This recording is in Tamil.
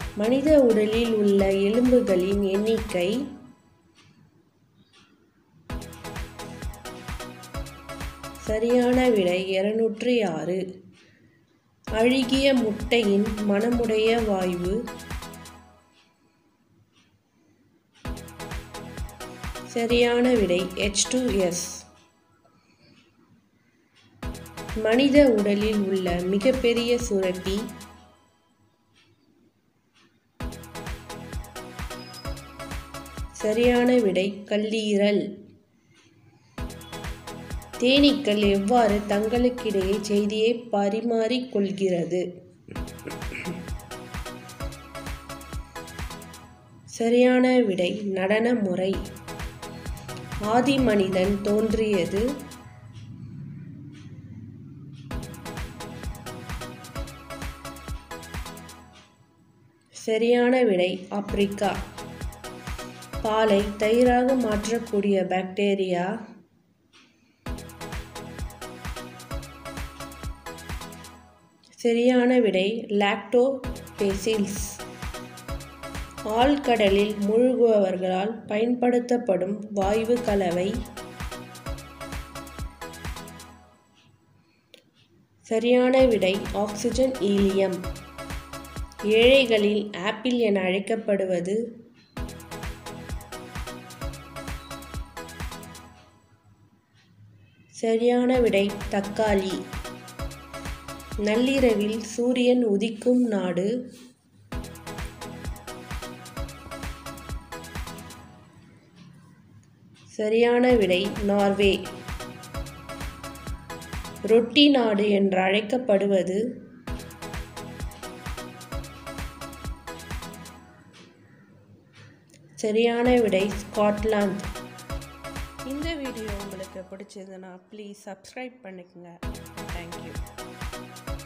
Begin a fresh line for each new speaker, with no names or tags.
மனித உடலில் உள்ள எலும்புகளின் எண்ணிக்கை சரியான விடை இருநூற்றி ஆறு அழுகிய முட்டையின் மணமுடைய வாயு சரியான விடை எச் டூ எஸ் மனித உடலில் உள்ள மிகப்பெரிய சுரப்பி சரியான விடை கல்லீரல் தேனீக்கள் எவ்வாறு தங்களுக்கிடையே செய்தியை பரிமாறிக் கொள்கிறது சரியான விடை நடன முறை ஆதி மனிதன் தோன்றியது சரியான விடை ஆப்பிரிக்கா பாலை தயிராக மாற்றக்கூடிய பாக்டீரியா சரியான விடை லாக்டோபேசில்ஸ் ஆழ்கடலில் மூழ்குபவர்களால் பயன்படுத்தப்படும் வாயு கலவை சரியான விடை ஆக்சிஜன் ஈலியம் ஏழைகளில் ஆப்பிள் என அழைக்கப்படுவது சரியான விடை தக்காளி நள்ளிரவில் சூரியன் உதிக்கும் நாடு சரியான விடை நார்வே ரொட்டி நாடு என்று அழைக்கப்படுவது சரியான விடை ஸ்காட்லாந்து இந்த வீடியோ உங்களுக்கு பிடிச்சதுன்னா ப்ளீஸ் சப்ஸ்கிரைப் பண்ணிக்கோங்க தேங்க்யூ